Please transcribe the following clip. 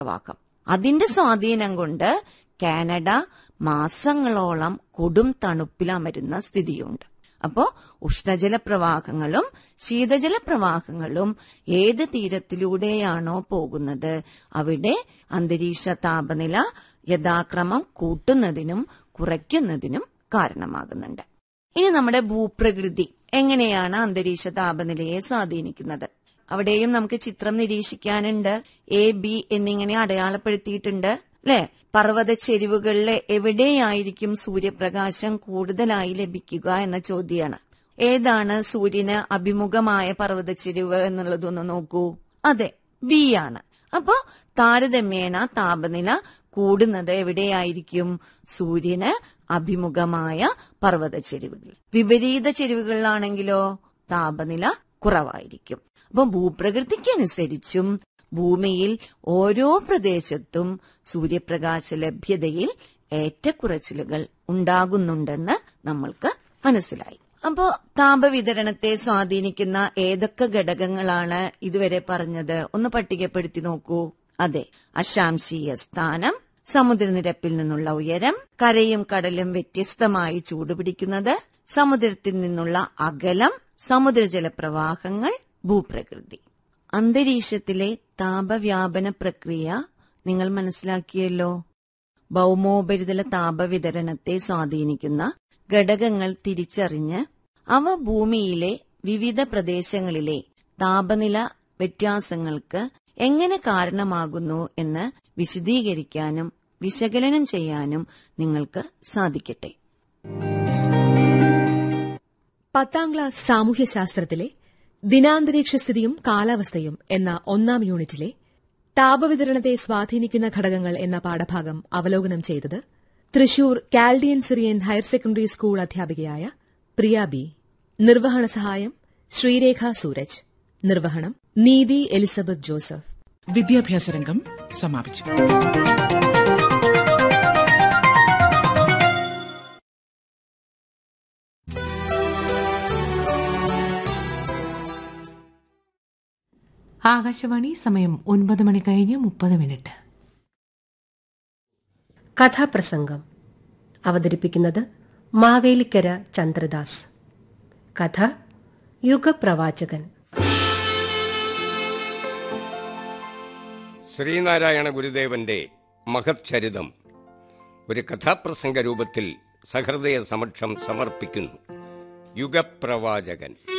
പ്രവാഹം അതിന്റെ സ്വാധീനം കൊണ്ട് കാനഡ മാസങ്ങളോളം കൊടും തണുപ്പിലമരുന്ന സ്ഥിതിയുണ്ട് അപ്പോ ഉഷ്ണജല പ്രവാഹങ്ങളും ശീതജല പ്രവാഹങ്ങളും ഏത് തീരത്തിലൂടെയാണോ പോകുന്നത് അവിടെ അന്തരീക്ഷ താപനില യഥാക്രമം കൂട്ടുന്നതിനും കുറയ്ക്കുന്നതിനും കാരണമാകുന്നുണ്ട് ഇനി നമ്മുടെ ഭൂപ്രകൃതി എങ്ങനെയാണ് അന്തരീക്ഷ താപനിലയെ സ്വാധീനിക്കുന്നത് അവിടെയും നമുക്ക് ചിത്രം നിരീക്ഷിക്കാനുണ്ട് എ ബി എന്നിങ്ങനെ അടയാളപ്പെടുത്തിയിട്ടുണ്ട് അല്ലെ പർവ്വത ചെരിവുകളിലെ എവിടെയായിരിക്കും സൂര്യപ്രകാശം കൂടുതലായി ലഭിക്കുക എന്ന ചോദ്യമാണ് ഏതാണ് സൂര്യന് അഭിമുഖമായ പർവ്വത ചെരിവ് എന്നുള്ളതൊന്ന് നോക്കൂ അതെ ബി ആണ് അപ്പോ താരതമ്യേന താപനില കൂടുന്നത് എവിടെയായിരിക്കും സൂര്യന് അഭിമുഖമായ പർവ്വത ചെരിവുകൾ വിപരീത ചെരിവുകളിലാണെങ്കിലോ താപനില കുറവായിരിക്കും അപ്പം ഭൂപ്രകൃതിക്കനുസരിച്ചും ഭൂമിയിൽ ഓരോ പ്രദേശത്തും സൂര്യപ്രകാശ ലഭ്യതയിൽ ഏറ്റക്കുറച്ചിലുകൾ ഉണ്ടാകുന്നുണ്ടെന്ന് നമ്മൾക്ക് മനസ്സിലായി അപ്പോ താപവിതരണത്തെ സ്വാധീനിക്കുന്ന ഏതൊക്കെ ഘടകങ്ങളാണ് ഇതുവരെ പറഞ്ഞത് ഒന്ന് പട്ടികപ്പെടുത്തി നോക്കൂ അതെ അശാംശീയ സ്ഥാനം സമുദ്രനിരപ്പിൽ നിന്നുള്ള ഉയരം കരയും കടലും വ്യത്യസ്തമായി ചൂടുപിടിക്കുന്നത് സമുദ്രത്തിൽ നിന്നുള്ള അകലം സമുദ്രജല പ്രവാഹങ്ങൾ ഭൂപ്രകൃതി അന്തരീക്ഷത്തിലെ താപവ്യാപന പ്രക്രിയ നിങ്ങൾ മനസ്സിലാക്കിയല്ലോ ഭൗമോപരിതല താപവിതരണത്തെ സ്വാധീനിക്കുന്ന ഘടകങ്ങൾ തിരിച്ചറിഞ്ഞ് അവ ഭൂമിയിലെ വിവിധ പ്രദേശങ്ങളിലെ താപനില വ്യത്യാസങ്ങൾക്ക് എങ്ങനെ കാരണമാകുന്നു എന്ന് വിശദീകരിക്കാനും വിശകലനം ചെയ്യാനും നിങ്ങൾക്ക് സാധിക്കട്ടെ പത്താം ക്ലാസ് സാമൂഹ്യശാസ്ത്രത്തിലെ ദിനാന്തരീക്ഷ സ്ഥിതിയും കാലാവസ്ഥയും എന്ന ഒന്നാം യൂണിറ്റിലെ താപവിതരണത്തെ സ്വാധീനിക്കുന്ന ഘടകങ്ങൾ എന്ന പാഠഭാഗം അവലോകനം ചെയ്തത് Thrissur Chaldean Syrian higher secondary school അധ്യാപികയായ പ്രിയ ബി നിർവഹണ സഹായം ശ്രീരേഖ സൂരജ് നിർവഹണം നീതി എലിസബത്ത് ജോസഫ് വിദ്യാഭ്യാസ രംഗം സമാപിച്ചു ആകാശവാണി സമയം ഒൻപത് മണി കഴിഞ്ഞ് മുപ്പത് മിനിറ്റ് കഥാപ്രസംഗം അവതരിപ്പിക്കുന്നത് മാവേലിക്കര ചന്ദ്രദാസ് കഥ യുഗപ്രവാചകൻ ശ്രീനാരായണ ഗുരുദേവന്റെ മഹത് ചരിതം ഒരു കഥാപ്രസംഗ രൂപത്തിൽ സഹൃദയ സമക്ഷം സമർപ്പിക്കുന്നു യുഗപ്രവാചകൻ